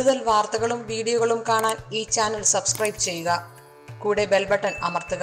കൂടുതൽ വാർത്തകളും വീഡിയോകളും കാണാൻ ഈ ചാനൽ സബ്സ്ക്രൈബ് ചെയ്യുക കൂടെ ബെൽ ബട്ടൺ അമർത്തുക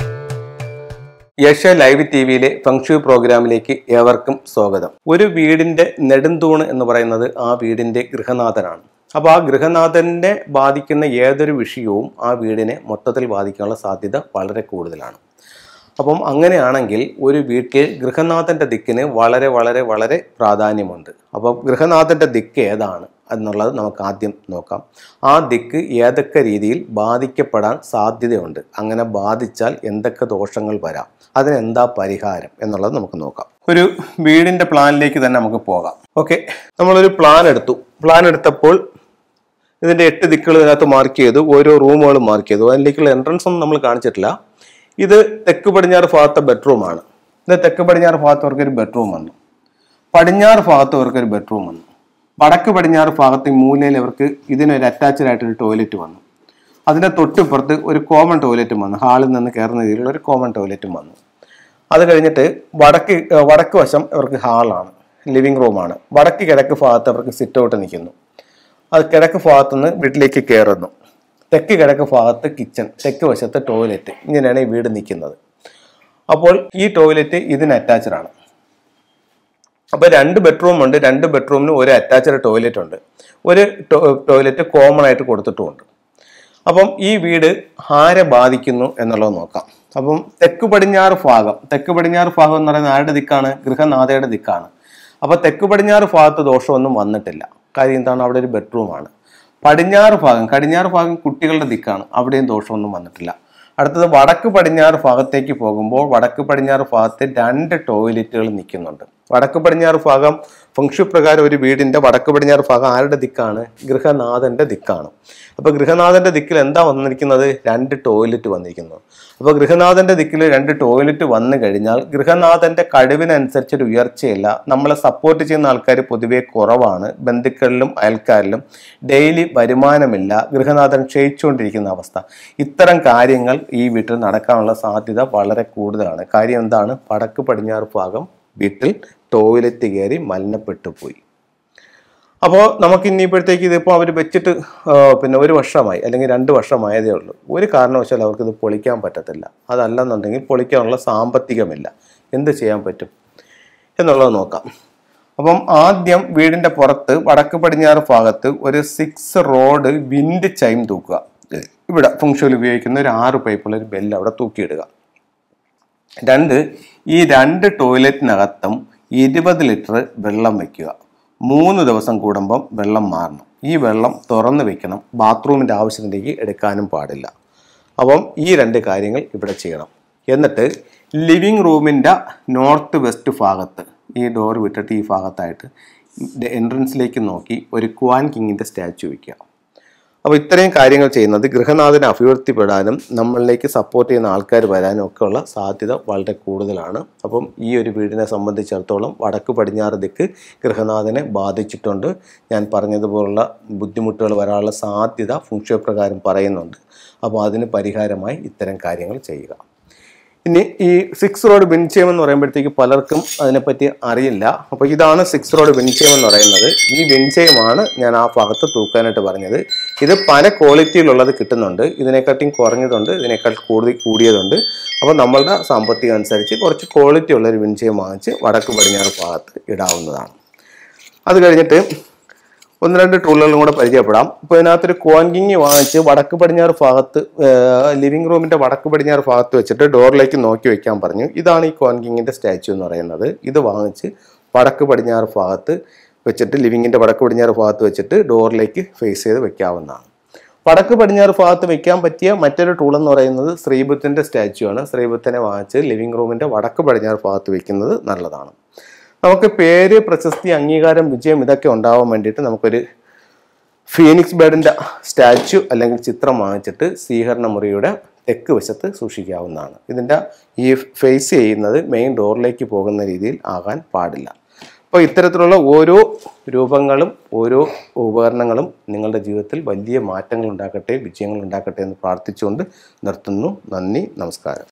യശ ലൈവ് ടി വിയിലെ ഫംഗ്ഷു പ്രോഗ്രാമിലേക്ക് ഏവർക്കും സ്വാഗതം ഒരു വീടിന്റെ നെടുന്തൂണ് എന്ന് പറയുന്നത് ആ വീടിന്റെ ഗൃഹനാഥനാണ് അപ്പോൾ ആ ഗൃഹനാഥനെ ബാധിക്കുന്ന ഏതൊരു വിഷയവും ആ വീടിനെ മൊത്തത്തിൽ ബാധിക്കാനുള്ള സാധ്യത വളരെ കൂടുതലാണ് അപ്പം അങ്ങനെയാണെങ്കിൽ ഒരു വീട്ടിൽ ഗൃഹനാഥന്റെ ദിക്കിന് വളരെ വളരെ വളരെ പ്രാധാന്യമുണ്ട് അപ്പം ഗൃഹനാഥന്റെ ദിക്ക് ഏതാണ് എന്നുള്ളത് നമുക്ക് ആദ്യം നോക്കാം ആ ദിക്ക് ഏതൊക്കെ രീതിയിൽ ബാധിക്കപ്പെടാൻ സാധ്യതയുണ്ട് അങ്ങനെ ബാധിച്ചാൽ എന്തൊക്കെ ദോഷങ്ങൾ വരാം അതിനെന്താ പരിഹാരം എന്നുള്ളത് നമുക്ക് നോക്കാം ഒരു വീടിന്റെ പ്ലാനിലേക്ക് തന്നെ നമുക്ക് പോകാം ഓക്കെ നമ്മളൊരു പ്ലാൻ എടുത്തു പ്ലാൻ എടുത്തപ്പോൾ ഇതിന്റെ എട്ട് ദിക്കുകൾ ഇതിനകത്ത് മാർക്ക് ചെയ്തു ഓരോ റൂമുകളും മാർക്ക് ചെയ്തു അതിലേക്കുള്ള എൻട്രൻസ് ഒന്നും നമ്മൾ കാണിച്ചിട്ടില്ല ഇത് തെക്ക് പടിഞ്ഞാറ് ഭാഗത്തെ ബെഡ്റൂമാണ് ഇത് തെക്ക് പടിഞ്ഞാറ് ഭാഗത്ത് അവർക്കൊരു ബെഡ്റൂം വന്നു പടിഞ്ഞാറ് ഭാഗത്ത് അവർക്കൊരു ബെഡ്റൂം വന്നു വടക്ക് പടിഞ്ഞാറ് ഭാഗത്ത് ഈ മൂലയിൽ അവർക്ക് ഇതിനൊരു അറ്റാച്ച്ഡ് ആയിട്ടൊരു ടോയ്ലറ്റ് വന്നു അതിന്റെ തൊട്ടിപ്പുറത്ത് ഒരു കോമൺ ടോയ്ലറ്റും വന്നു ഹാളിൽ നിന്ന് കയറുന്ന രീതിയിലുള്ള ഒരു കോമൺ ടോയ്ലറ്റും വന്നു അത് കഴിഞ്ഞിട്ട് വടക്ക് ഏർ വടക്ക് വശം ഇവർക്ക് ഹാളാണ് ലിവിംഗ് റൂമാണ് വടക്ക് കിഴക്ക് ഭാഗത്ത് അവർക്ക് സിറ്റ് ഔട്ട് നിൽക്കുന്നു അത് കിഴക്ക് ഭാഗത്തു നിന്ന് വീട്ടിലേക്ക് കയറുന്നു തെക്ക് കിഴക്ക് ഭാഗത്ത് കിച്ചൺ തെക്ക് വശത്ത് ടോയ്ലറ്റ് ഇങ്ങനെയാണ് ഈ വീട് നിൽക്കുന്നത് അപ്പോൾ ഈ ടോയ്ലറ്റ് ഇതിന് അറ്റാച്ച്ഡ് ആണ് അപ്പോൾ രണ്ട് ബെഡ്റൂം ഉണ്ട് രണ്ട് ബെഡ്റൂമിന് ഒരു അറ്റാച്ച്ഡ് ടോയ്ലറ്റ് ഉണ്ട് ഒരു ടോയ്ലറ്റ് കോമൺ ആയിട്ട് കൊടുത്തിട്ടുമുണ്ട് അപ്പം ഈ വീട് ആരെ ബാധിക്കുന്നു എന്നുള്ളത് നോക്കാം അപ്പം തെക്ക് പടിഞ്ഞാറ് ഭാഗം തെക്ക് പടിഞ്ഞാറ് ഭാഗം എന്ന് പറയുന്നത് ആരുടെ ദിക്കാണ് ഗൃഹനാഥയുടെ ദിക്കാണ് അപ്പൊ തെക്ക് പടിഞ്ഞാറ് ഭാഗത്ത് ദോഷമൊന്നും വന്നിട്ടില്ല കാര്യം എന്താണ് അവിടെ ഒരു ബെഡ്റൂമാണ് പടിഞ്ഞാറ് ഭാഗം കടിഞ്ഞാറ് ഭാഗം കുട്ടികളുടെ ദിക്കാണ് അവിടെയും ദോഷമൊന്നും വന്നിട്ടില്ല അടുത്തത് വടക്ക് പടിഞ്ഞാറ് ഭാഗത്തേക്ക് പോകുമ്പോൾ വടക്ക് പടിഞ്ഞാറ് ഭാഗത്ത് രണ്ട് ടോയ്ലറ്റുകൾ നിൽക്കുന്നുണ്ട് വടക്ക് പടിഞ്ഞാറ് ഭാഗം ഫംഗ്ഷു പ്രകാരം ഒരു വീടിന്റെ വടക്ക് പടിഞ്ഞാറ് ഭാഗം ആരുടെ ദിക്കാണ് ഗൃഹനാഥന്റെ ദിക്കാണ് അപ്പൊ ഗൃഹനാഥന്റെ ദിക്കിൽ എന്താ വന്നിരിക്കുന്നത് രണ്ട് ടോയ്ലറ്റ് വന്നിരിക്കുന്നു അപ്പൊ ഗൃഹനാഥന്റെ ദിക്കിൽ രണ്ട് ടോയ്ലറ്റ് വന്നു കഴിഞ്ഞാൽ ഗൃഹനാഥന്റെ കഴിവിനനുസരിച്ച് ഒരു ഉയർച്ചയില്ല നമ്മളെ സപ്പോർട്ട് ചെയ്യുന്ന ആൾക്കാർ പൊതുവെ കുറവാണ് ബന്ധുക്കളിലും അയൽക്കാരിലും ഡെയിലി വരുമാനമില്ല ഗൃഹനാഥൻ ക്ഷയിച്ചുകൊണ്ടിരിക്കുന്ന അവസ്ഥ ഇത്തരം കാര്യങ്ങൾ ഈ വീട്ടിൽ നടക്കാനുള്ള സാധ്യത വളരെ കൂടുതലാണ് കാര്യം എന്താണ് വടക്ക് പടിഞ്ഞാറ് ഭാഗം വീട്ടിൽ ടോയ്ലറ്റ് കയറി മലിനപ്പെട്ടു പോയി അപ്പോൾ നമുക്ക് ഇനിയിപ്പോഴത്തേക്ക് ഇതിപ്പോൾ അവർ വെച്ചിട്ട് ആ, പിന്നെ ഒരു വർഷമായി അല്ലെങ്കിൽ രണ്ട് വർഷമായതേ ഉള്ളൂ ഒരു കാരണവശാലും അവർക്ക് ഇത് പൊളിക്കാൻ പറ്റത്തില്ല അതല്ലെന്നുണ്ടെങ്കിൽ പൊളിക്കാനുള്ള സാമ്പത്തികമില്ല എന്ത് ചെയ്യാൻ പറ്റും എന്നുള്ളത് നോക്കാം അപ്പം ആദ്യം വീടിന്റെ പുറത്ത് വടക്ക് പടിഞ്ഞാറ് ഭാഗത്ത് ഒരു സിക്സ് റോഡ് വിൻഡ് ചൈം തൂക്കുക ഇവിടെ ഫംഗ്ഷനിൽ ഉപയോഗിക്കുന്ന ഒരു ആറ് പൈപ്പുള്ള ഒരു ബെല്ല് അവിടെ തൂക്കിയിടുക രണ്ട് ഈ രണ്ട് ടോയ്ലറ്റിനകത്തും ഇരുപത് ലിറ്റർ വെള്ളം വെക്കുക മൂന്ന് ദിവസം കൂടുമ്പം വെള്ളം മാറണം ഈ വെള്ളം തുറന്ന് വെക്കണം ബാത്റൂമിൻ്റെ ആവശ്യത്തിലേക്ക് എടുക്കാനും പാടില്ല അപ്പം ഈ രണ്ട് കാര്യങ്ങൾ ഇവിടെ ചെയ്യണം എന്നിട്ട് ലിവിങ് റൂമിൻ്റെ നോർത്ത് വെസ്റ്റ് ഭാഗത്ത് ഈ ഡോർ വിട്ടിട്ട് ഈ ഭാഗത്തായിട്ട് എൻട്രൻസിലേക്ക് നോക്കി ഒരു ക്വാൻ കിങ്ങിൻ്റെ സ്റ്റാച്ചു വയ്ക്കുക അപ്പോൾ ഇത്രയും കാര്യങ്ങൾ ചെയ്യുന്നത് ഗൃഹനാഥനെ അഭിവൃദ്ധിപ്പെടാനും നമ്മളിലേക്ക് സപ്പോർട്ട് ചെയ്യുന്ന ആൾക്കാർ വരാനും ഒക്കെ ഉള്ള സാധ്യത വളരെ കൂടുതലാണ് അപ്പം ഈ ഒരു വീടിനെ സംബന്ധിച്ചിടത്തോളം വടക്ക് പടിഞ്ഞാറ് ദിക്ക് ഗൃഹനാഥനെ ബാധിച്ചിട്ടുണ്ട് ഞാൻ പറഞ്ഞതുപോലുള്ള ബുദ്ധിമുട്ടുകൾ വരാനുള്ള സാധ്യത ഫുങ്ഷപ്രകാരം പറയുന്നുണ്ട് അപ്പോൾ അതിന് പരിഹാരമായി ഇത്തരം കാര്യങ്ങൾ ചെയ്യുക ഇനി ഈ സിക്സ് റോഡ് ബെൻചേം എന്ന് പറയുമ്പോഴത്തേക്ക് പലർക്കും അതിനെപ്പറ്റി അറിയില്ല അപ്പോൾ ഇതാണ് സിക്സ് റോഡ് ബെൻചേം എന്ന് പറയുന്നത് ഈ ബെൻചേമാണ് ഞാൻ ആ ഭാഗത്ത് തൂക്കാനായിട്ട് പറഞ്ഞത് ഇത് പല ക്വാളിറ്റിയിലുള്ളത് കിട്ടുന്നുണ്ട് ഇതിനെക്കാട്ടിയും കുറഞ്ഞതുണ്ട് ഇതിനേക്കാൾ കൂടുതൽ കൂടിയതുണ്ട് അപ്പോൾ നമ്മളുടെ സാമ്പത്തികം അനുസരിച്ച് കുറച്ച് ക്വാളിറ്റി ഉള്ള ഒരു ബെൻചേം വാങ്ങിച്ച് വടക്ക് പടിഞ്ഞാറ് ഭാഗത്ത് ഇടാവുന്നതാണ് അത് കഴിഞ്ഞിട്ട് ഒന്ന് രണ്ട് ടൂളുകളും കൂടെ പരിചയപ്പെടാം ഇപ്പോൾ ഇതിനകത്തൊരു കോങ്കിങ് വാങ്ങിച്ച് വടക്ക് പടിഞ്ഞാറ് ഭാഗത്ത് ലിവിംഗ് റൂമിന്റെ വടക്ക് പടിഞ്ഞാറ് ഭാഗത്ത് വെച്ചിട്ട് ഡോറിലേക്ക് നോക്കി വെക്കാൻ പറഞ്ഞു ഇതാണ് ഈ കോങ്കിങ്ങിന്റെ സ്റ്റാച്ചു എന്ന് പറയുന്നത് ഇത് വാങ്ങിച്ച് വടക്ക് പടിഞ്ഞാറ് ഭാഗത്ത് വെച്ചിട്ട് ലിവിങ്ങിന്റെ വടക്ക് പടിഞ്ഞാറ് ഭാഗത്ത് വെച്ചിട്ട് ഡോറിലേക്ക് ഫേസ് ചെയ്ത് വെക്കാവുന്നതാണ് വടക്ക് പടിഞ്ഞാറ് ഭാഗത്ത് വെക്കാൻ പറ്റിയ മറ്റൊരു ടൂൾ എന്ന് പറയുന്നത് ശ്രീബുദ്ധന്റെ സ്റ്റാച്ചു ആണ് ശ്രീബുദ്ധനെ വാങ്ങിച്ച് ലിവിംഗ് റൂമിന്റെ വടക്ക് പടിഞ്ഞാറ് ഭാഗത്ത് വെക്കുന്നത് നല്ലതാണ് നമുക്ക് പേര് പ്രശസ്തി അംഗീകാരം വിജയം ഇതൊക്കെ ഉണ്ടാവാൻ വേണ്ടിയിട്ട് നമുക്കൊരു ഫീനിക്സ് ബേർഡിൻ്റെ സ്റ്റാച്ചു അല്ലെങ്കിൽ ചിത്രം വാങ്ങിച്ചിട്ട് സ്വീകരണ മുറിയുടെ തെക്ക് വശത്ത് സൂക്ഷിക്കാവുന്നതാണ് ഇതിൻ്റെ ഈ ഫേസ് ചെയ്യുന്നത് മെയിൻ ഡോറിലേക്ക് പോകുന്ന രീതിയിൽ ആകാൻ പാടില്ല അപ്പോൾ ഇത്തരത്തിലുള്ള ഓരോ രൂപങ്ങളും ഓരോ ഉപകരണങ്ങളും നിങ്ങളുടെ ജീവിതത്തിൽ വലിയ മാറ്റങ്ങൾ ഉണ്ടാക്കട്ടെ വിജയങ്ങൾ ഉണ്ടാക്കട്ടെ എന്ന് പ്രാർത്ഥിച്ചുകൊണ്ട് നിർത്തുന്നു നന്ദി നമസ്കാരം